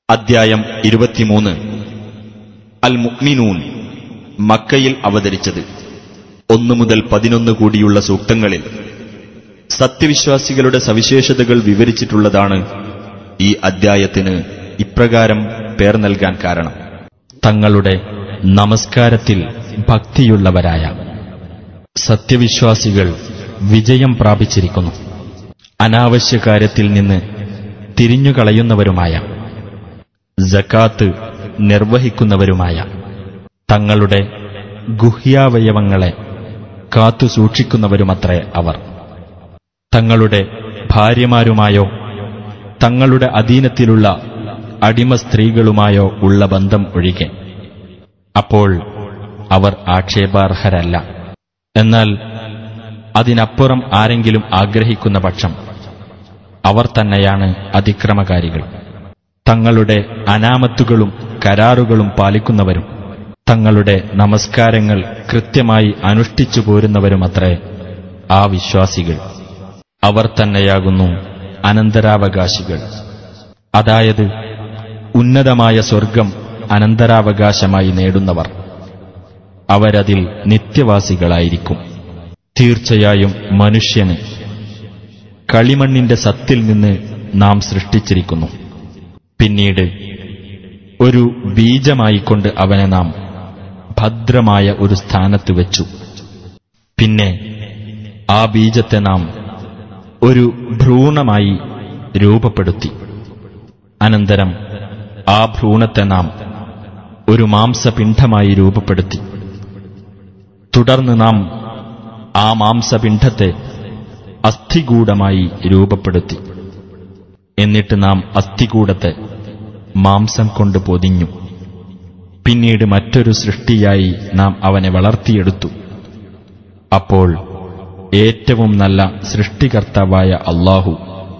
അദ്ധ്യായം ഇരുപത്തിമൂന്ന് അൽ മുഅ്മിനൂൻ മക്കയിൽ അവതരിച്ചത് ഒന്നു മുതൽ പതിനൊന്ന് കൂടിയുള്ള സൂക്തങ്ങളിൽ സത്യവിശ്വാസികളുടെ സവിശേഷതകൾ വിവരിച്ചിട്ടുള്ളതാണ് ഈ അദ്ധ്യായത്തിന് ഇപ്രകാരം പേർ നൽകാൻ കാരണം തങ്ങളുടെ നമസ്കാരത്തിൽ ഭക്തിയുള്ളവരായ സത്യവിശ്വാസികൾ വിജയം പ്രാപിച്ചിരിക്കുന്നു അനാവശ്യ കാര്യത്തിൽ നിന്ന് തിരിഞ്ഞുകളയുന്നവരുമായ ജക്കാത്ത് നിർവഹിക്കുന്നവരുമായ തങ്ങളുടെ ഗുഹ്യാവയവങ്ങളെ കാത്തു സൂക്ഷിക്കുന്നവരുമത്രേ അവർ തങ്ങളുടെ ഭാര്യമാരുമായോ തങ്ങളുടെ അധീനത്തിലുള്ള അടിമ സ്ത്രീകളുമായോ ഉള്ള ബന്ധം ഒഴികെ അപ്പോൾ അവർ ആക്ഷേപാർഹരല്ല എന്നാൽ അതിനപ്പുറം ആരെങ്കിലും ആഗ്രഹിക്കുന്ന പക്ഷം അവർ തന്നെയാണ് അതിക്രമകാരികൾ തങ്ങളുടെ അനാമത്തുകളും കരാറുകളും പാലിക്കുന്നവരും തങ്ങളുടെ നമസ്കാരങ്ങൾ കൃത്യമായി അനുഷ്ഠിച്ചു പോരുന്നവരുമത്രേ ആ വിശ്വാസികൾ അവർ തന്നെയാകുന്നു അനന്തരാവകാശികൾ അതായത് ഉന്നതമായ സ്വർഗം അനന്തരാവകാശമായി നേടുന്നവർ അവരതിൽ നിത്യവാസികളായിരിക്കും തീർച്ചയായും മനുഷ്യന് കളിമണ്ണിന്റെ സത്തിൽ നിന്ന് നാം സൃഷ്ടിച്ചിരിക്കുന്നു പിന്നീട് ഒരു ബീജമായിക്കൊണ്ട് അവനെ നാം ഭദ്രമായ ഒരു സ്ഥാനത്ത് വെച്ചു പിന്നെ ആ ബീജത്തെ നാം ഒരു ഭ്രൂണമായി രൂപപ്പെടുത്തി അനന്തരം ആ ഭ്രൂണത്തെ നാം ഒരു മാംസപിണ്ഡമായി രൂപപ്പെടുത്തി തുടർന്ന് നാം ആ മാംസപിണ്ഡത്തെ അസ്ഥികൂടമായി രൂപപ്പെടുത്തി എന്നിട്ട് നാം അസ്ഥികൂടത്തെ മാംസം കൊണ്ട് പൊതിഞ്ഞു പിന്നീട് മറ്റൊരു സൃഷ്ടിയായി നാം അവനെ വളർത്തിയെടുത്തു അപ്പോൾ ഏറ്റവും നല്ല സൃഷ്ടികർത്താവായ അള്ളാഹു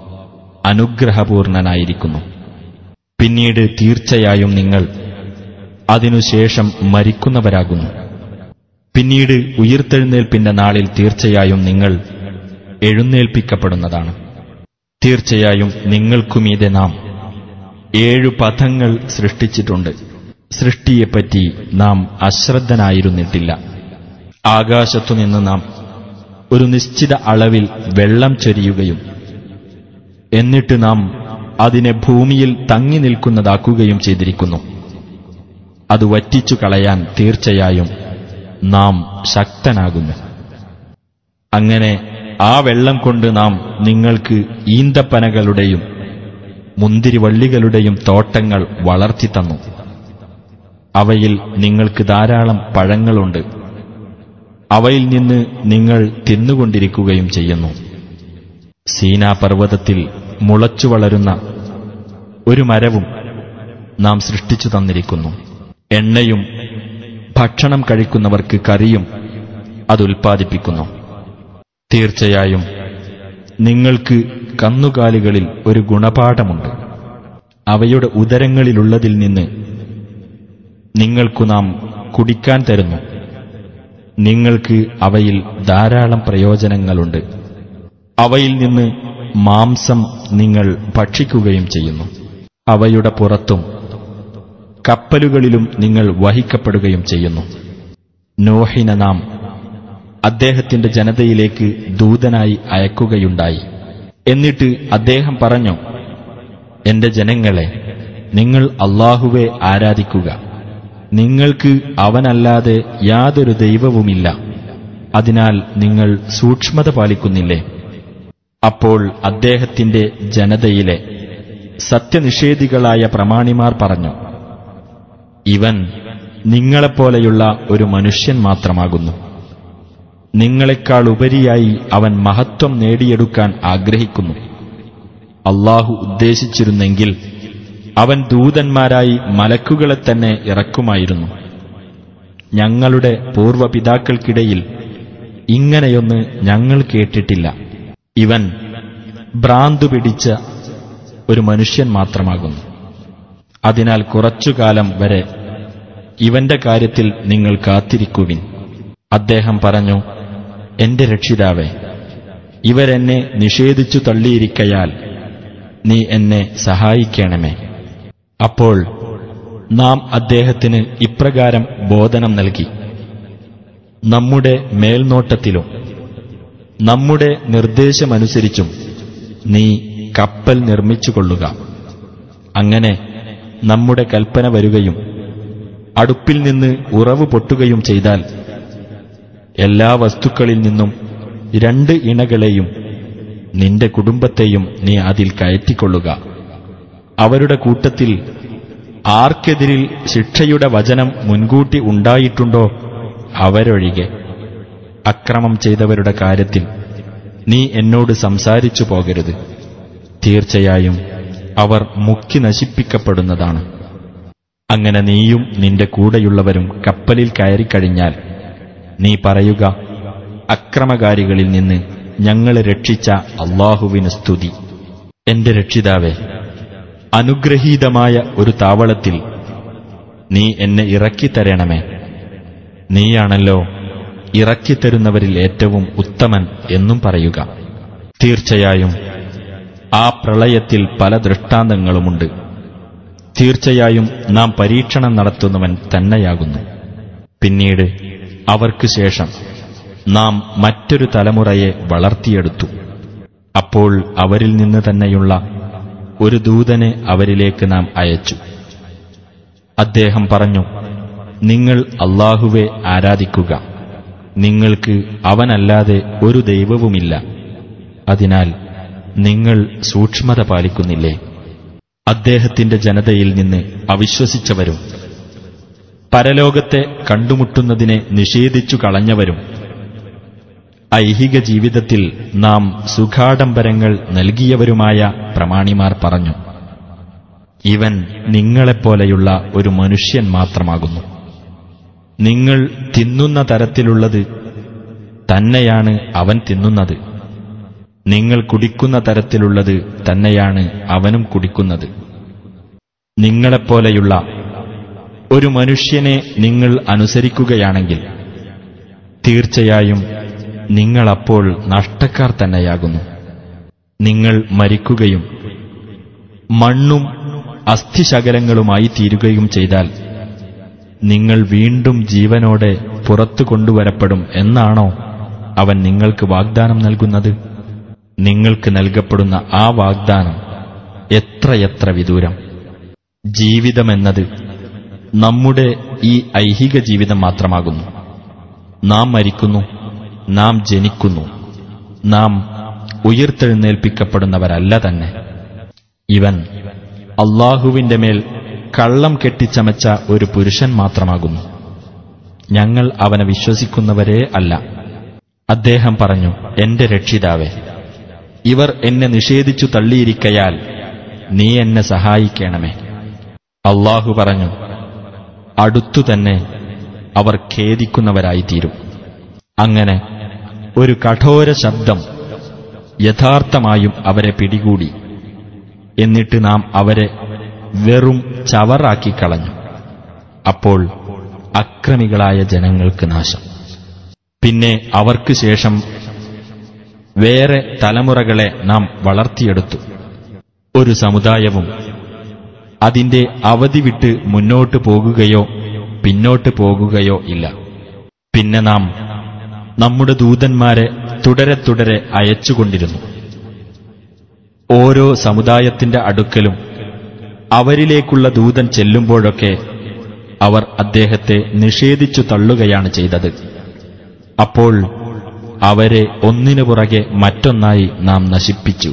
അനുഗ്രഹപൂർണനായിരിക്കുന്നു പിന്നീട് തീർച്ചയായും നിങ്ങൾ അതിനുശേഷം മരിക്കുന്നവരാകുന്നു പിന്നീട് ഉയിർത്തെഴുന്നേൽപ്പിന്റെ നാളിൽ തീർച്ചയായും നിങ്ങൾ എഴുന്നേൽപ്പിക്കപ്പെടുന്നതാണ് തീർച്ചയായും നിങ്ങൾക്കുമീതെ നാം ഏഴു പഥങ്ങൾ സൃഷ്ടിച്ചിട്ടുണ്ട് സൃഷ്ടിയെപ്പറ്റി നാം അശ്രദ്ധനായിരുന്നിട്ടില്ല ആകാശത്തുനിന്ന് നാം ഒരു നിശ്ചിത അളവിൽ വെള്ളം ചൊരിയുകയും എന്നിട്ട് നാം അതിനെ ഭൂമിയിൽ തങ്ങി നിൽക്കുന്നതാക്കുകയും ചെയ്തിരിക്കുന്നു അത് വറ്റിച്ചു കളയാൻ തീർച്ചയായും നാം ശക്തനാകുന്നു അങ്ങനെ ആ വെള്ളം കൊണ്ട് നാം നിങ്ങൾക്ക് ഈന്തപ്പനകളുടെയും മുന്തിരിവള്ളികളുടെയും തോട്ടങ്ങൾ വളർത്തിത്തന്നു അവയിൽ നിങ്ങൾക്ക് ധാരാളം പഴങ്ങളുണ്ട് അവയിൽ നിന്ന് നിങ്ങൾ തിന്നുകൊണ്ടിരിക്കുകയും ചെയ്യുന്നു സീനാ പർവ്വതത്തിൽ മുളച്ചു വളരുന്ന ഒരു മരവും നാം സൃഷ്ടിച്ചു തന്നിരിക്കുന്നു എണ്ണയും ഭക്ഷണം കഴിക്കുന്നവർക്ക് കറിയും അതുൽപ്പാദിപ്പിക്കുന്നു തീർച്ചയായും നിങ്ങൾക്ക് കന്നുകാലികളിൽ ഒരു ഗുണപാഠമുണ്ട് അവയുടെ ഉദരങ്ങളിലുള്ളതിൽ നിന്ന് നിങ്ങൾക്കു നാം കുടിക്കാൻ തരുന്നു നിങ്ങൾക്ക് അവയിൽ ധാരാളം പ്രയോജനങ്ങളുണ്ട് അവയിൽ നിന്ന് മാംസം നിങ്ങൾ ഭക്ഷിക്കുകയും ചെയ്യുന്നു അവയുടെ പുറത്തും കപ്പലുകളിലും നിങ്ങൾ വഹിക്കപ്പെടുകയും ചെയ്യുന്നു നോഹിന നാം അദ്ദേഹത്തിന്റെ ജനതയിലേക്ക് ദൂതനായി അയക്കുകയുണ്ടായി എന്നിട്ട് അദ്ദേഹം പറഞ്ഞു എന്റെ ജനങ്ങളെ നിങ്ങൾ അള്ളാഹുവെ ആരാധിക്കുക നിങ്ങൾക്ക് അവനല്ലാതെ യാതൊരു ദൈവവുമില്ല അതിനാൽ നിങ്ങൾ സൂക്ഷ്മത പാലിക്കുന്നില്ലേ അപ്പോൾ അദ്ദേഹത്തിന്റെ ജനതയിലെ സത്യനിഷേധികളായ പ്രമാണിമാർ പറഞ്ഞു ഇവൻ നിങ്ങളെപ്പോലെയുള്ള ഒരു മനുഷ്യൻ മാത്രമാകുന്നു നിങ്ങളെക്കാൾ ഉപരിയായി അവൻ മഹത്വം നേടിയെടുക്കാൻ ആഗ്രഹിക്കുന്നു അള്ളാഹു ഉദ്ദേശിച്ചിരുന്നെങ്കിൽ അവൻ ദൂതന്മാരായി മലക്കുകളെ തന്നെ ഇറക്കുമായിരുന്നു ഞങ്ങളുടെ പൂർവപിതാക്കൾക്കിടയിൽ ഇങ്ങനെയൊന്ന് ഞങ്ങൾ കേട്ടിട്ടില്ല ഇവൻ ഭ്രാന്തു പിടിച്ച ഒരു മനുഷ്യൻ മാത്രമാകുന്നു അതിനാൽ കുറച്ചുകാലം വരെ ഇവന്റെ കാര്യത്തിൽ നിങ്ങൾ കാത്തിരിക്കുവിൻ അദ്ദേഹം പറഞ്ഞു എന്റെ രക്ഷിതാവേ ഇവരെന്നെ നിഷേധിച്ചു തള്ളിയിരിക്കയാൽ നീ എന്നെ സഹായിക്കണമേ അപ്പോൾ നാം അദ്ദേഹത്തിന് ഇപ്രകാരം ബോധനം നൽകി നമ്മുടെ മേൽനോട്ടത്തിലും നമ്മുടെ നിർദ്ദേശമനുസരിച്ചും നീ കപ്പൽ നിർമ്മിച്ചുകൊള്ളുക അങ്ങനെ നമ്മുടെ കൽപ്പന വരികയും അടുപ്പിൽ നിന്ന് ഉറവ് പൊട്ടുകയും ചെയ്താൽ എല്ലാ വസ്തുക്കളിൽ നിന്നും രണ്ട് ഇണകളെയും നിന്റെ കുടുംബത്തെയും നീ അതിൽ കയറ്റിക്കൊള്ളുക അവരുടെ കൂട്ടത്തിൽ ആർക്കെതിരിൽ ശിക്ഷയുടെ വചനം മുൻകൂട്ടി ഉണ്ടായിട്ടുണ്ടോ അവരൊഴികെ അക്രമം ചെയ്തവരുടെ കാര്യത്തിൽ നീ എന്നോട് സംസാരിച്ചു പോകരുത് തീർച്ചയായും അവർ മുക്കി നശിപ്പിക്കപ്പെടുന്നതാണ് അങ്ങനെ നീയും നിന്റെ കൂടെയുള്ളവരും കപ്പലിൽ കയറിക്കഴിഞ്ഞാൽ നീ പറയുക അക്രമകാരികളിൽ നിന്ന് ഞങ്ങളെ രക്ഷിച്ച അള്ളാഹുവിന് സ്തുതി എന്റെ രക്ഷിതാവേ അനുഗ്രഹീതമായ ഒരു താവളത്തിൽ നീ എന്നെ ഇറക്കിത്തരണമേ നീയാണല്ലോ ഇറക്കിത്തരുന്നവരിൽ ഏറ്റവും ഉത്തമൻ എന്നും പറയുക തീർച്ചയായും ആ പ്രളയത്തിൽ പല ദൃഷ്ടാന്തങ്ങളുമുണ്ട് തീർച്ചയായും നാം പരീക്ഷണം നടത്തുന്നവൻ തന്നെയാകുന്നു പിന്നീട് അവർക്ക് ശേഷം നാം മറ്റൊരു തലമുറയെ വളർത്തിയെടുത്തു അപ്പോൾ അവരിൽ നിന്ന് തന്നെയുള്ള ഒരു ദൂതനെ അവരിലേക്ക് നാം അയച്ചു അദ്ദേഹം പറഞ്ഞു നിങ്ങൾ അള്ളാഹുവെ ആരാധിക്കുക നിങ്ങൾക്ക് അവനല്ലാതെ ഒരു ദൈവവുമില്ല അതിനാൽ നിങ്ങൾ സൂക്ഷ്മത പാലിക്കുന്നില്ലേ അദ്ദേഹത്തിന്റെ ജനതയിൽ നിന്ന് അവിശ്വസിച്ചവരും പരലോകത്തെ കണ്ടുമുട്ടുന്നതിനെ നിഷേധിച്ചു കളഞ്ഞവരും ഐഹിക ജീവിതത്തിൽ നാം സുഖാഡംബരങ്ങൾ നൽകിയവരുമായ പ്രമാണിമാർ പറഞ്ഞു ഇവൻ നിങ്ങളെപ്പോലെയുള്ള ഒരു മനുഷ്യൻ മാത്രമാകുന്നു നിങ്ങൾ തിന്നുന്ന തരത്തിലുള്ളത് തന്നെയാണ് അവൻ തിന്നുന്നത് നിങ്ങൾ കുടിക്കുന്ന തരത്തിലുള്ളത് തന്നെയാണ് അവനും കുടിക്കുന്നത് നിങ്ങളെപ്പോലെയുള്ള ഒരു മനുഷ്യനെ നിങ്ങൾ അനുസരിക്കുകയാണെങ്കിൽ തീർച്ചയായും നിങ്ങളപ്പോൾ നഷ്ടക്കാർ തന്നെയാകുന്നു നിങ്ങൾ മരിക്കുകയും മണ്ണും അസ്ഥിശകലങ്ങളുമായി തീരുകയും ചെയ്താൽ നിങ്ങൾ വീണ്ടും ജീവനോടെ പുറത്തു കൊണ്ടുവരപ്പെടും എന്നാണോ അവൻ നിങ്ങൾക്ക് വാഗ്ദാനം നൽകുന്നത് നിങ്ങൾക്ക് നൽകപ്പെടുന്ന ആ വാഗ്ദാനം എത്രയെത്ര വിദൂരം ജീവിതമെന്നത് നമ്മുടെ ഈ ഐഹിക ജീവിതം മാത്രമാകുന്നു നാം മരിക്കുന്നു നാം ജനിക്കുന്നു നാം ഉയർത്തെഴുന്നേൽപ്പിക്കപ്പെടുന്നവരല്ല തന്നെ ഇവൻ അള്ളാഹുവിന്റെ മേൽ കള്ളം കെട്ടിച്ചമച്ച ഒരു പുരുഷൻ മാത്രമാകുന്നു ഞങ്ങൾ അവനെ വിശ്വസിക്കുന്നവരേ അല്ല അദ്ദേഹം പറഞ്ഞു എന്റെ രക്ഷിതാവേ ഇവർ എന്നെ നിഷേധിച്ചു തള്ളിയിരിക്കയാൽ നീ എന്നെ സഹായിക്കണമേ അള്ളാഹു പറഞ്ഞു അടുത്തുതന്നെ അവർ ഖേദിക്കുന്നവരായിത്തീരും അങ്ങനെ ഒരു കഠോര ശബ്ദം യഥാർത്ഥമായും അവരെ പിടികൂടി എന്നിട്ട് നാം അവരെ വെറും ചവറാക്കി കളഞ്ഞു അപ്പോൾ അക്രമികളായ ജനങ്ങൾക്ക് നാശം പിന്നെ അവർക്ക് ശേഷം വേറെ തലമുറകളെ നാം വളർത്തിയെടുത്തു ഒരു സമുദായവും അതിന്റെ അവധി വിട്ട് മുന്നോട്ട് പോകുകയോ പിന്നോട്ട് പോകുകയോ ഇല്ല പിന്നെ നാം നമ്മുടെ ദൂതന്മാരെ തുടരെ തുടരെ അയച്ചുകൊണ്ടിരുന്നു ഓരോ സമുദായത്തിന്റെ അടുക്കലും അവരിലേക്കുള്ള ദൂതൻ ചെല്ലുമ്പോഴൊക്കെ അവർ അദ്ദേഹത്തെ നിഷേധിച്ചു തള്ളുകയാണ് ചെയ്തത് അപ്പോൾ അവരെ ഒന്നിനു പുറകെ മറ്റൊന്നായി നാം നശിപ്പിച്ചു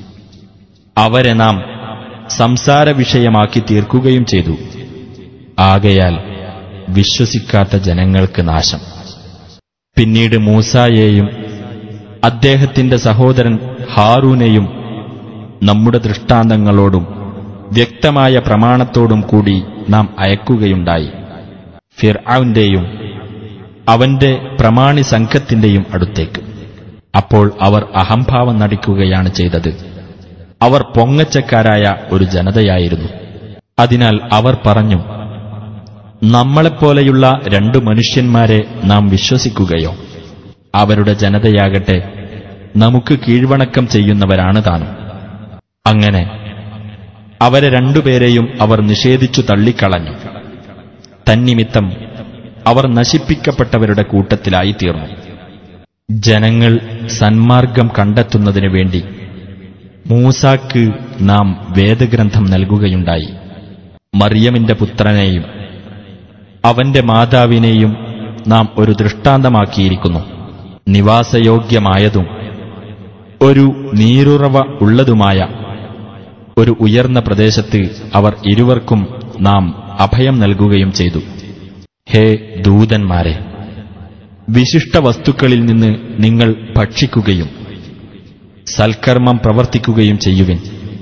അവരെ നാം സംസാര വിഷയമാക്കി തീർക്കുകയും ചെയ്തു ആകയാൽ വിശ്വസിക്കാത്ത ജനങ്ങൾക്ക് നാശം പിന്നീട് മൂസായെയും അദ്ദേഹത്തിന്റെ സഹോദരൻ ഹാറൂനെയും നമ്മുടെ ദൃഷ്ടാന്തങ്ങളോടും വ്യക്തമായ പ്രമാണത്തോടും കൂടി നാം അയക്കുകയുണ്ടായി ഫിർഔന്റെയും അവന്റെ പ്രമാണി സംഘത്തിന്റെയും അടുത്തേക്ക് അപ്പോൾ അവർ അഹംഭാവം നടിക്കുകയാണ് ചെയ്തത് അവർ പൊങ്ങച്ചക്കാരായ ഒരു ജനതയായിരുന്നു അതിനാൽ അവർ പറഞ്ഞു നമ്മളെപ്പോലെയുള്ള രണ്ടു മനുഷ്യന്മാരെ നാം വിശ്വസിക്കുകയോ അവരുടെ ജനതയാകട്ടെ നമുക്ക് കീഴ്വണക്കം ചെയ്യുന്നവരാണ് താനും അങ്ങനെ അവരെ രണ്ടുപേരെയും അവർ നിഷേധിച്ചു തള്ളിക്കളഞ്ഞു തന്നിമിത്തം അവർ നശിപ്പിക്കപ്പെട്ടവരുടെ കൂട്ടത്തിലായിത്തീർന്നു ജനങ്ങൾ സന്മാർഗം കണ്ടെത്തുന്നതിനു വേണ്ടി മൂസാക്ക് നാം വേദഗ്രന്ഥം നൽകുകയുണ്ടായി മറിയമിന്റെ പുത്രനെയും അവന്റെ മാതാവിനെയും നാം ഒരു ദൃഷ്ടാന്തമാക്കിയിരിക്കുന്നു നിവാസയോഗ്യമായതും ഒരു നീരുറവ ഉള്ളതുമായ ഒരു ഉയർന്ന പ്രദേശത്ത് അവർ ഇരുവർക്കും നാം അഭയം നൽകുകയും ചെയ്തു ഹേ ദൂതന്മാരെ വിശിഷ്ട വസ്തുക്കളിൽ നിന്ന് നിങ്ങൾ ഭക്ഷിക്കുകയും സൽക്കർമ്മം പ്രവർത്തിക്കുകയും ചെയ്യുവിൻ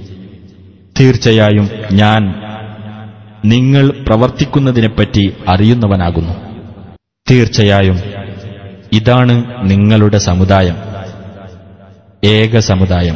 തീർച്ചയായും ഞാൻ നിങ്ങൾ പ്രവർത്തിക്കുന്നതിനെപ്പറ്റി അറിയുന്നവനാകുന്നു തീർച്ചയായും ഇതാണ് നിങ്ങളുടെ സമുദായം ഏക സമുദായം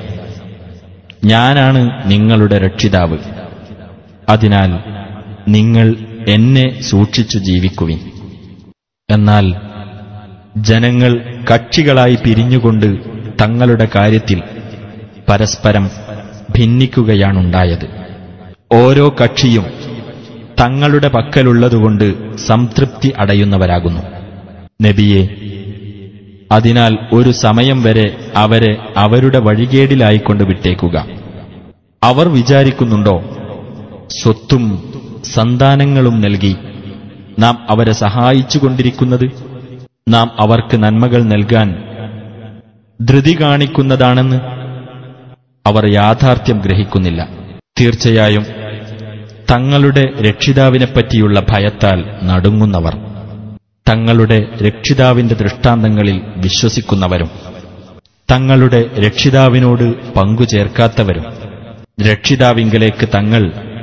ഞാനാണ് നിങ്ങളുടെ രക്ഷിതാവ് അതിനാൽ നിങ്ങൾ എന്നെ സൂക്ഷിച്ചു ജീവിക്കുവിൻ എന്നാൽ ജനങ്ങൾ കക്ഷികളായി പിരിഞ്ഞുകൊണ്ട് തങ്ങളുടെ കാര്യത്തിൽ പരസ്പരം ഭിന്നിക്കുകയാണുണ്ടായത് ഓരോ കക്ഷിയും തങ്ങളുടെ പക്കലുള്ളതുകൊണ്ട് സംതൃപ്തി അടയുന്നവരാകുന്നു നബിയെ അതിനാൽ ഒരു സമയം വരെ അവരെ അവരുടെ വഴികേടിലായിക്കൊണ്ട് വിട്ടേക്കുക അവർ വിചാരിക്കുന്നുണ്ടോ സ്വത്തും സന്താനങ്ങളും നൽകി നാം അവരെ സഹായിച്ചുകൊണ്ടിരിക്കുന്നത് നാം അവർക്ക് നന്മകൾ നൽകാൻ ധൃതി കാണിക്കുന്നതാണെന്ന് അവർ യാഥാർത്ഥ്യം ഗ്രഹിക്കുന്നില്ല തീർച്ചയായും തങ്ങളുടെ രക്ഷിതാവിനെപ്പറ്റിയുള്ള ഭയത്താൽ നടുങ്ങുന്നവർ തങ്ങളുടെ രക്ഷിതാവിന്റെ ദൃഷ്ടാന്തങ്ങളിൽ വിശ്വസിക്കുന്നവരും തങ്ങളുടെ രക്ഷിതാവിനോട് പങ്കുചേർക്കാത്തവരും രക്ഷിതാവിങ്കലേക്ക് തങ്ങൾ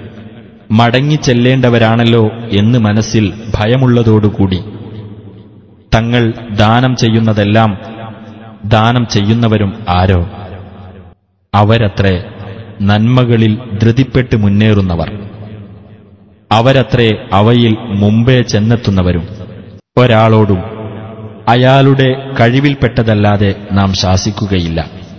മടങ്ങിച്ചെല്ലേണ്ടവരാണല്ലോ എന്ന് മനസ്സിൽ ഭയമുള്ളതോടുകൂടി തങ്ങൾ ദാനം ചെയ്യുന്നതെല്ലാം ദാനം ചെയ്യുന്നവരും ആരോ അവരത്രേ നന്മകളിൽ ധൃതിപ്പെട്ട് മുന്നേറുന്നവർ അവരത്രേ അവയിൽ മുമ്പേ ചെന്നെത്തുന്നവരും ഒരാളോടും അയാളുടെ കഴിവിൽപ്പെട്ടതല്ലാതെ നാം ശാസിക്കുകയില്ല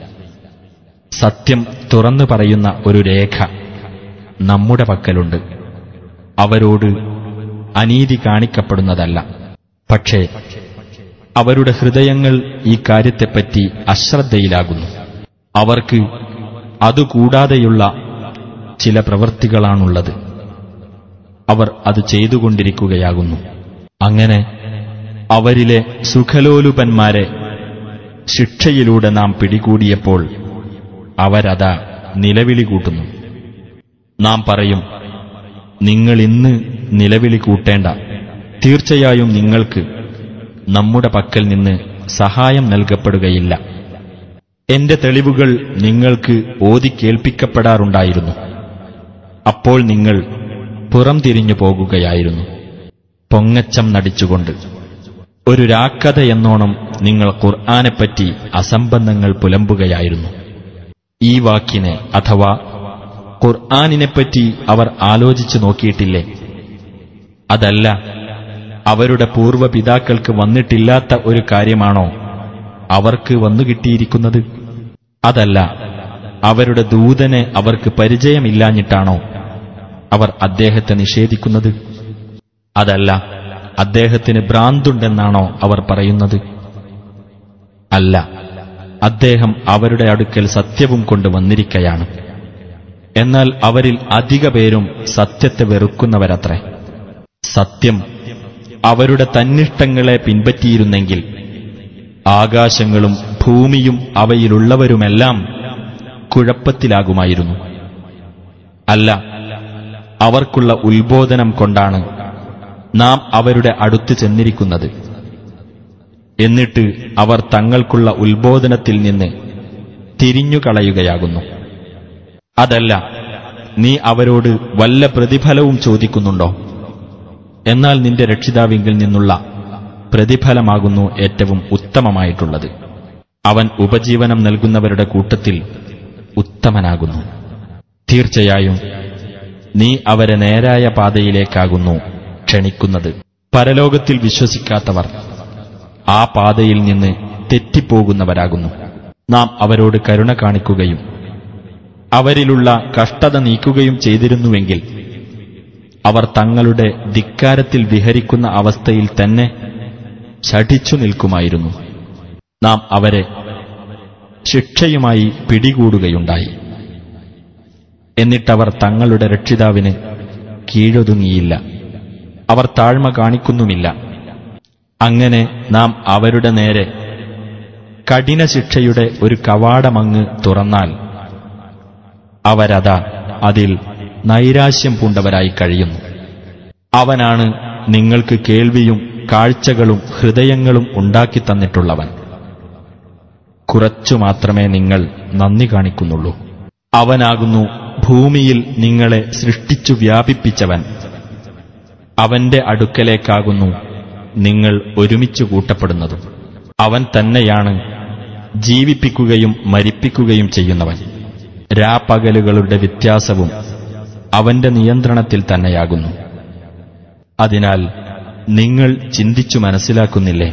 സത്യം തുറന്നു പറയുന്ന ഒരു രേഖ നമ്മുടെ പക്കലുണ്ട് അവരോട് അനീതി കാണിക്കപ്പെടുന്നതല്ല പക്ഷേ അവരുടെ ഹൃദയങ്ങൾ ഈ കാര്യത്തെപ്പറ്റി അശ്രദ്ധയിലാകുന്നു അവർക്ക് അതുകൂടാതെയുള്ള ചില പ്രവൃത്തികളാണുള്ളത് അവർ അത് ചെയ്തുകൊണ്ടിരിക്കുകയാകുന്നു അങ്ങനെ അവരിലെ സുഖലോലുപന്മാരെ ശിക്ഷയിലൂടെ നാം പിടികൂടിയപ്പോൾ അവരതാ നിലവിളി കൂട്ടുന്നു നാം പറയും നിങ്ങൾ ഇന്ന് നിലവിളി കൂട്ടേണ്ട തീർച്ചയായും നിങ്ങൾക്ക് നമ്മുടെ പക്കൽ നിന്ന് സഹായം നൽകപ്പെടുകയില്ല എന്റെ തെളിവുകൾ നിങ്ങൾക്ക് ഓതി കേൾപ്പിക്കപ്പെടാറുണ്ടായിരുന്നു അപ്പോൾ നിങ്ങൾ പുറംതിരിഞ്ഞു പോകുകയായിരുന്നു പൊങ്ങച്ചം നടിച്ചുകൊണ്ട് ഒരു രാക്കഥ എന്നോണം നിങ്ങൾ ഖുർആാനെപ്പറ്റി അസംബന്ധങ്ങൾ പുലമ്പുകയായിരുന്നു ഈ വാക്കിനെ അഥവാ ഖുർആാനിനെപ്പറ്റി അവർ ആലോചിച്ചു നോക്കിയിട്ടില്ലേ അതല്ല അവരുടെ പൂർവ്വപിതാക്കൾക്ക് വന്നിട്ടില്ലാത്ത ഒരു കാര്യമാണോ അവർക്ക് വന്നുകിട്ടിയിരിക്കുന്നത് അതല്ല അവരുടെ ദൂതനെ അവർക്ക് പരിചയമില്ലാഞ്ഞിട്ടാണോ അവർ അദ്ദേഹത്തെ നിഷേധിക്കുന്നത് അതല്ല അദ്ദേഹത്തിന് ഭ്രാന്തുണ്ടെന്നാണോ അവർ പറയുന്നത് അല്ല അദ്ദേഹം അവരുടെ അടുക്കൽ സത്യവും കൊണ്ട് വന്നിരിക്കയാണ് എന്നാൽ അവരിൽ അധിക പേരും സത്യത്തെ വെറുക്കുന്നവരത്രേ സത്യം അവരുടെ തന്നിഷ്ടങ്ങളെ പിൻപറ്റിയിരുന്നെങ്കിൽ ആകാശങ്ങളും ഭൂമിയും അവയിലുള്ളവരുമെല്ലാം കുഴപ്പത്തിലാകുമായിരുന്നു അല്ല അവർക്കുള്ള ഉത്ബോധനം കൊണ്ടാണ് നാം അവരുടെ അടുത്ത് ചെന്നിരിക്കുന്നത് എന്നിട്ട് അവർ തങ്ങൾക്കുള്ള ഉത്ബോധനത്തിൽ നിന്ന് തിരിഞ്ഞുകളയുകയാകുന്നു അതല്ല നീ അവരോട് വല്ല പ്രതിഫലവും ചോദിക്കുന്നുണ്ടോ എന്നാൽ നിന്റെ രക്ഷിതാവിങ്കിൽ നിന്നുള്ള പ്രതിഫലമാകുന്നു ഏറ്റവും ഉത്തമമായിട്ടുള്ളത് അവൻ ഉപജീവനം നൽകുന്നവരുടെ കൂട്ടത്തിൽ ഉത്തമനാകുന്നു തീർച്ചയായും നീ അവരെ നേരായ പാതയിലേക്കാകുന്നു ക്ഷണിക്കുന്നത് പരലോകത്തിൽ വിശ്വസിക്കാത്തവർ ആ പാതയിൽ നിന്ന് തെറ്റിപ്പോകുന്നവരാകുന്നു നാം അവരോട് കരുണ കാണിക്കുകയും അവരിലുള്ള കഷ്ടത നീക്കുകയും ചെയ്തിരുന്നുവെങ്കിൽ അവർ തങ്ങളുടെ ധിക്കാരത്തിൽ വിഹരിക്കുന്ന അവസ്ഥയിൽ തന്നെ ശഠിച്ചു നിൽക്കുമായിരുന്നു നാം അവരെ ശിക്ഷയുമായി പിടികൂടുകയുണ്ടായി എന്നിട്ടവർ തങ്ങളുടെ രക്ഷിതാവിന് കീഴൊതുങ്ങിയില്ല അവർ താഴ്മ കാണിക്കുന്നുമില്ല അങ്ങനെ നാം അവരുടെ നേരെ കഠിന ശിക്ഷയുടെ ഒരു കവാടമങ്ങ് തുറന്നാൽ അവരതാ അതിൽ നൈരാശ്യം പൂണ്ടവരായി കഴിയുന്നു അവനാണ് നിങ്ങൾക്ക് കേൾവിയും കാഴ്ചകളും ഹൃദയങ്ങളും ഉണ്ടാക്കി തന്നിട്ടുള്ളവൻ കുറച്ചു മാത്രമേ നിങ്ങൾ നന്ദി കാണിക്കുന്നുള്ളൂ അവനാകുന്നു ഭൂമിയിൽ നിങ്ങളെ സൃഷ്ടിച്ചു വ്യാപിപ്പിച്ചവൻ അവന്റെ അടുക്കലേക്കാകുന്നു നിങ്ങൾ ഒരുമിച്ചു കൂട്ടപ്പെടുന്നതും അവൻ തന്നെയാണ് ജീവിപ്പിക്കുകയും മരിപ്പിക്കുകയും ചെയ്യുന്നവൻ രാപ്പകലുകളുടെ വ്യത്യാസവും അവന്റെ നിയന്ത്രണത്തിൽ തന്നെയാകുന്നു അതിനാൽ നിങ്ങൾ ചിന്തിച്ചു മനസ്സിലാക്കുന്നില്ലേ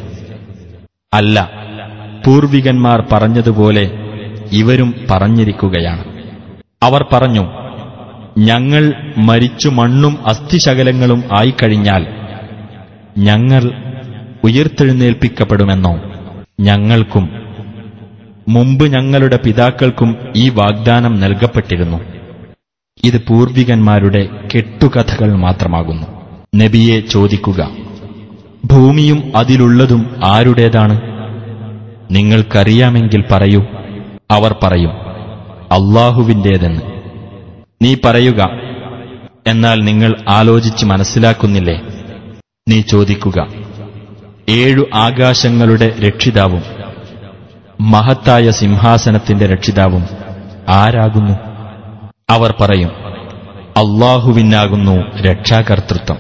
അല്ല പൂർവികന്മാർ പറഞ്ഞതുപോലെ ഇവരും പറഞ്ഞിരിക്കുകയാണ് അവർ പറഞ്ഞു ഞങ്ങൾ മരിച്ചു മണ്ണും അസ്ഥിശകലങ്ങളും ആയിക്കഴിഞ്ഞാൽ ഞങ്ങൾ ഉയർത്തെഴുന്നേൽപ്പിക്കപ്പെടുമെന്നോ ഞങ്ങൾക്കും മുമ്പ് ഞങ്ങളുടെ പിതാക്കൾക്കും ഈ വാഗ്ദാനം നൽകപ്പെട്ടിരുന്നു ഇത് പൂർവികന്മാരുടെ കെട്ടുകഥകൾ മാത്രമാകുന്നു നബിയെ ചോദിക്കുക ഭൂമിയും അതിലുള്ളതും ആരുടേതാണ് നിങ്ങൾക്കറിയാമെങ്കിൽ പറയൂ അവർ പറയും അള്ളാഹുവിൻ്റേതെന്ന് നീ പറയുക എന്നാൽ നിങ്ങൾ ആലോചിച്ച് മനസ്സിലാക്കുന്നില്ലേ നീ ചോദിക്കുക ഏഴു ആകാശങ്ങളുടെ രക്ഷിതാവും മഹത്തായ സിംഹാസനത്തിന്റെ രക്ഷിതാവും ആരാകുന്നു അവർ പറയും അള്ളാഹുവിനാകുന്നു രക്ഷാകർത്തൃത്വം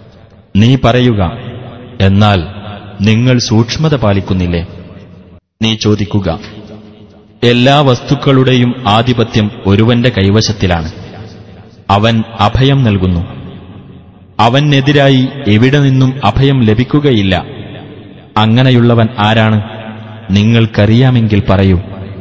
നീ പറയുക എന്നാൽ നിങ്ങൾ സൂക്ഷ്മത പാലിക്കുന്നില്ലേ നീ ചോദിക്കുക എല്ലാ വസ്തുക്കളുടെയും ആധിപത്യം ഒരുവന്റെ കൈവശത്തിലാണ് അവൻ അഭയം നൽകുന്നു അവനെതിരായി എവിടെ നിന്നും അഭയം ലഭിക്കുകയില്ല അങ്ങനെയുള്ളവൻ ആരാണ് നിങ്ങൾക്കറിയാമെങ്കിൽ പറയൂ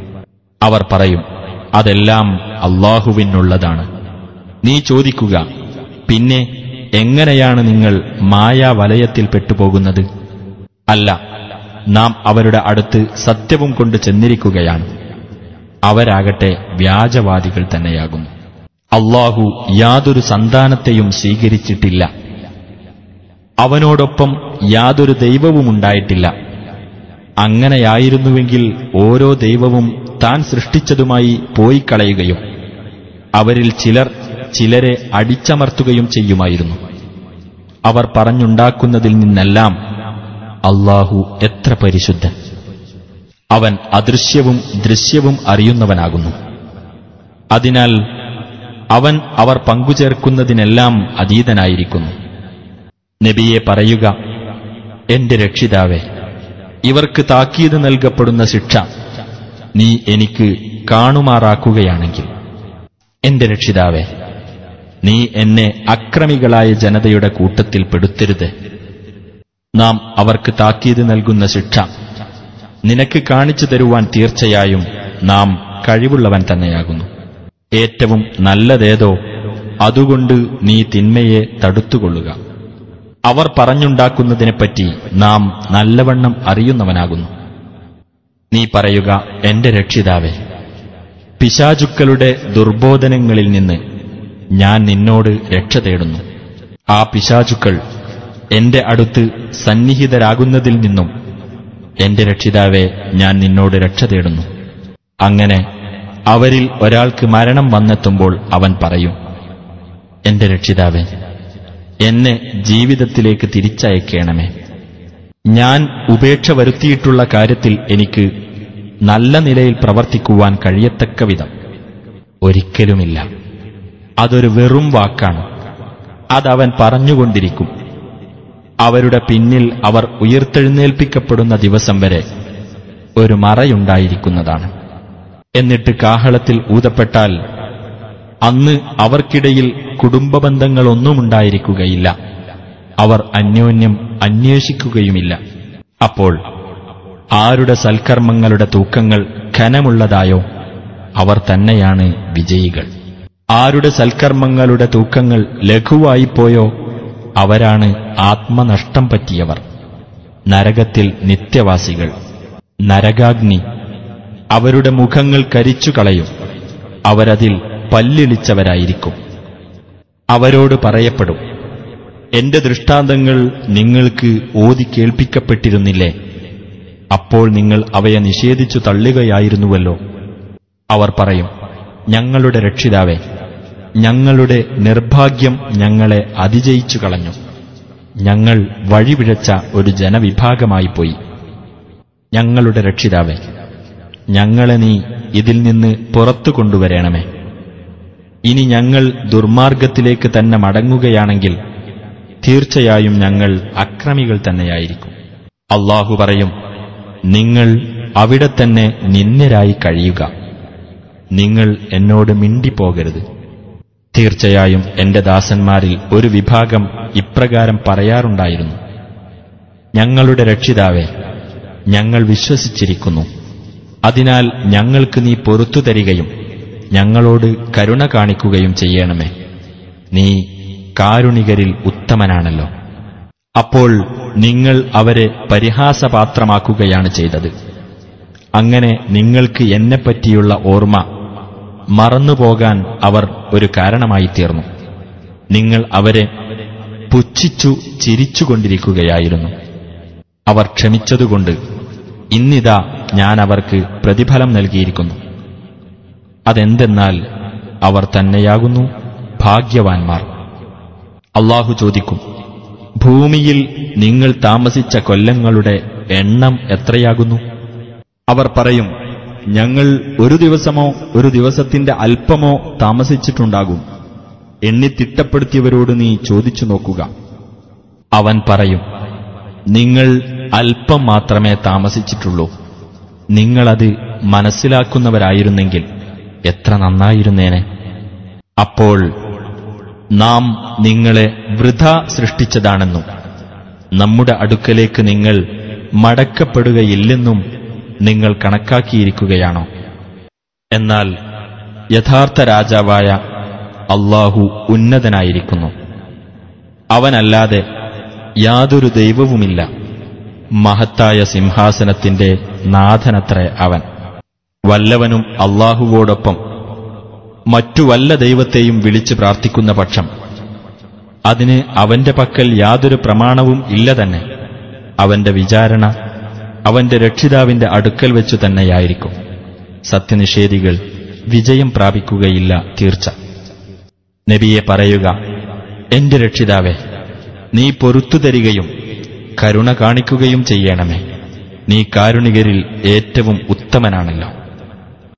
അവർ പറയും അതെല്ലാം അള്ളാഹുവിനുള്ളതാണ് നീ ചോദിക്കുക പിന്നെ എങ്ങനെയാണ് നിങ്ങൾ മായാവലയത്തിൽ പെട്ടുപോകുന്നത് അല്ല നാം അവരുടെ അടുത്ത് സത്യവും കൊണ്ട് ചെന്നിരിക്കുകയാണ് അവരാകട്ടെ വ്യാജവാദികൾ തന്നെയാകുന്നു അള്ളാഹു യാതൊരു സന്താനത്തെയും സ്വീകരിച്ചിട്ടില്ല അവനോടൊപ്പം യാതൊരു ദൈവവുമുണ്ടായിട്ടില്ല അങ്ങനെയായിരുന്നുവെങ്കിൽ ഓരോ ദൈവവും താൻ സൃഷ്ടിച്ചതുമായി പോയി കളയുകയും അവരിൽ ചിലർ ചിലരെ അടിച്ചമർത്തുകയും ചെയ്യുമായിരുന്നു അവർ പറഞ്ഞുണ്ടാക്കുന്നതിൽ നിന്നെല്ലാം അള്ളാഹു എത്ര പരിശുദ്ധൻ അവൻ അദൃശ്യവും ദൃശ്യവും അറിയുന്നവനാകുന്നു അതിനാൽ അവൻ അവർ പങ്കുചേർക്കുന്നതിനെല്ലാം അതീതനായിരിക്കുന്നു നബിയെ പറയുക എന്റെ രക്ഷിതാവേ ഇവർക്ക് താക്കീത് നൽകപ്പെടുന്ന ശിക്ഷ നീ എനിക്ക് കാണുമാറാക്കുകയാണെങ്കിൽ എന്റെ രക്ഷിതാവേ നീ എന്നെ അക്രമികളായ ജനതയുടെ കൂട്ടത്തിൽ പെടുത്തരുത് നാം അവർക്ക് താക്കീത് നൽകുന്ന ശിക്ഷ നിനക്ക് കാണിച്ചു തരുവാൻ തീർച്ചയായും നാം കഴിവുള്ളവൻ തന്നെയാകുന്നു ഏറ്റവും നല്ലതേതോ അതുകൊണ്ട് നീ തിന്മയെ തടുത്തുകൊള്ളുക അവർ പറഞ്ഞുണ്ടാക്കുന്നതിനെപ്പറ്റി നാം നല്ലവണ്ണം അറിയുന്നവനാകുന്നു നീ പറയുക എന്റെ രക്ഷിതാവേ പിശാചുക്കളുടെ ദുർബോധനങ്ങളിൽ നിന്ന് ഞാൻ നിന്നോട് രക്ഷ തേടുന്നു ആ പിശാചുക്കൾ എന്റെ അടുത്ത് സന്നിഹിതരാകുന്നതിൽ നിന്നും എന്റെ രക്ഷിതാവെ ഞാൻ നിന്നോട് രക്ഷ തേടുന്നു അങ്ങനെ അവരിൽ ഒരാൾക്ക് മരണം വന്നെത്തുമ്പോൾ അവൻ പറയും എന്റെ രക്ഷിതാവെ എന്നെ ജീവിതത്തിലേക്ക് തിരിച്ചയക്കണമേ ഞാൻ ഉപേക്ഷ വരുത്തിയിട്ടുള്ള കാര്യത്തിൽ എനിക്ക് നല്ല നിലയിൽ പ്രവർത്തിക്കുവാൻ കഴിയത്തക്ക വിധം ഒരിക്കലുമില്ല അതൊരു വെറും വാക്കാണ് അതവൻ പറഞ്ഞുകൊണ്ടിരിക്കും അവരുടെ പിന്നിൽ അവർ ഉയർത്തെഴുന്നേൽപ്പിക്കപ്പെടുന്ന ദിവസം വരെ ഒരു മറയുണ്ടായിരിക്കുന്നതാണ് എന്നിട്ട് കാഹളത്തിൽ ഊതപ്പെട്ടാൽ അന്ന് അവർക്കിടയിൽ കുടുംബബന്ധങ്ങളൊന്നുമുണ്ടായിരിക്കുകയില്ല അവർ അന്യോന്യം അന്വേഷിക്കുകയുമില്ല അപ്പോൾ ആരുടെ സൽക്കർമ്മങ്ങളുടെ തൂക്കങ്ങൾ ഘനമുള്ളതായോ അവർ തന്നെയാണ് വിജയികൾ ആരുടെ സൽക്കർമ്മങ്ങളുടെ തൂക്കങ്ങൾ ലഘുവായിപ്പോയോ അവരാണ് ആത്മനഷ്ടം പറ്റിയവർ നരകത്തിൽ നിത്യവാസികൾ നരകാഗ്നി അവരുടെ മുഖങ്ങൾ കരിച്ചു കളയും അവരതിൽ പല്ലിളിച്ചവരായിരിക്കും അവരോട് പറയപ്പെടും എന്റെ ദൃഷ്ടാന്തങ്ങൾ നിങ്ങൾക്ക് ഓതി കേൾപ്പിക്കപ്പെട്ടിരുന്നില്ലേ അപ്പോൾ നിങ്ങൾ അവയെ നിഷേധിച്ചു തള്ളുകയായിരുന്നുവല്ലോ അവർ പറയും ഞങ്ങളുടെ രക്ഷിതാവേ ഞങ്ങളുടെ നിർഭാഗ്യം ഞങ്ങളെ അതിജയിച്ചു കളഞ്ഞു ഞങ്ങൾ വഴിപിഴച്ച ഒരു ജനവിഭാഗമായിപ്പോയി ഞങ്ങളുടെ രക്ഷിതാവേ ഞങ്ങളെ നീ ഇതിൽ നിന്ന് പുറത്തു കൊണ്ടുവരണമേ ഇനി ഞങ്ങൾ ദുർമാർഗത്തിലേക്ക് തന്നെ മടങ്ങുകയാണെങ്കിൽ തീർച്ചയായും ഞങ്ങൾ അക്രമികൾ തന്നെയായിരിക്കും അള്ളാഹു പറയും നിങ്ങൾ അവിടെ തന്നെ നിന്ദരായി കഴിയുക നിങ്ങൾ എന്നോട് മിണ്ടിപ്പോകരുത് തീർച്ചയായും എന്റെ ദാസന്മാരിൽ ഒരു വിഭാഗം ഇപ്രകാരം പറയാറുണ്ടായിരുന്നു ഞങ്ങളുടെ രക്ഷിതാവേ ഞങ്ങൾ വിശ്വസിച്ചിരിക്കുന്നു അതിനാൽ ഞങ്ങൾക്ക് നീ പൊറത്തു തരികയും ഞങ്ങളോട് കരുണ കാണിക്കുകയും ചെയ്യണമേ നീ കാരുണികരിൽ ഉത്തമനാണല്ലോ അപ്പോൾ നിങ്ങൾ അവരെ പരിഹാസപാത്രമാക്കുകയാണ് ചെയ്തത് അങ്ങനെ നിങ്ങൾക്ക് എന്നെപ്പറ്റിയുള്ള ഓർമ്മ മറന്നുപോകാൻ അവർ ഒരു കാരണമായി തീർന്നു നിങ്ങൾ അവരെ പുച്ഛിച്ചു ചിരിച്ചുകൊണ്ടിരിക്കുകയായിരുന്നു അവർ ക്ഷമിച്ചതുകൊണ്ട് ഇന്നിതാ ഞാൻ അവർക്ക് പ്രതിഫലം നൽകിയിരിക്കുന്നു അതെന്തെന്നാൽ അവർ തന്നെയാകുന്നു ഭാഗ്യവാൻമാർ അള്ളാഹു ചോദിക്കും ഭൂമിയിൽ നിങ്ങൾ താമസിച്ച കൊല്ലങ്ങളുടെ എണ്ണം എത്രയാകുന്നു അവർ പറയും ഞങ്ങൾ ഒരു ദിവസമോ ഒരു ദിവസത്തിന്റെ അല്പമോ താമസിച്ചിട്ടുണ്ടാകും എണ്ണി തിട്ടപ്പെടുത്തിയവരോട് നീ ചോദിച്ചു നോക്കുക അവൻ പറയും നിങ്ങൾ അല്പം മാത്രമേ താമസിച്ചിട്ടുള്ളൂ നിങ്ങളത് മനസ്സിലാക്കുന്നവരായിരുന്നെങ്കിൽ എത്ര നന്നായിരുന്നേനെ അപ്പോൾ നാം നിങ്ങളെ വൃഥ സൃഷ്ടിച്ചതാണെന്നും നമ്മുടെ അടുക്കലേക്ക് നിങ്ങൾ മടക്കപ്പെടുകയില്ലെന്നും നിങ്ങൾ കണക്കാക്കിയിരിക്കുകയാണോ എന്നാൽ യഥാർത്ഥ രാജാവായ അള്ളാഹു ഉന്നതനായിരിക്കുന്നു അവനല്ലാതെ യാതൊരു ദൈവവുമില്ല മഹത്തായ സിംഹാസനത്തിന്റെ നാഥനത്രേ അവൻ വല്ലവനും അള്ളാഹുവോടൊപ്പം മറ്റു വല്ല ദൈവത്തെയും വിളിച്ച് പ്രാർത്ഥിക്കുന്ന പക്ഷം അതിന് അവന്റെ പക്കൽ യാതൊരു പ്രമാണവും ഇല്ല തന്നെ അവന്റെ വിചാരണ അവന്റെ രക്ഷിതാവിന്റെ അടുക്കൽ വെച്ചു തന്നെയായിരിക്കും സത്യനിഷേധികൾ വിജയം പ്രാപിക്കുകയില്ല തീർച്ച നബിയെ പറയുക എന്റെ രക്ഷിതാവേ നീ പൊറത്തു തരികയും കരുണ കാണിക്കുകയും ചെയ്യണമേ നീ കാരുണികരിൽ ഏറ്റവും ഉത്തമനാണല്ലോ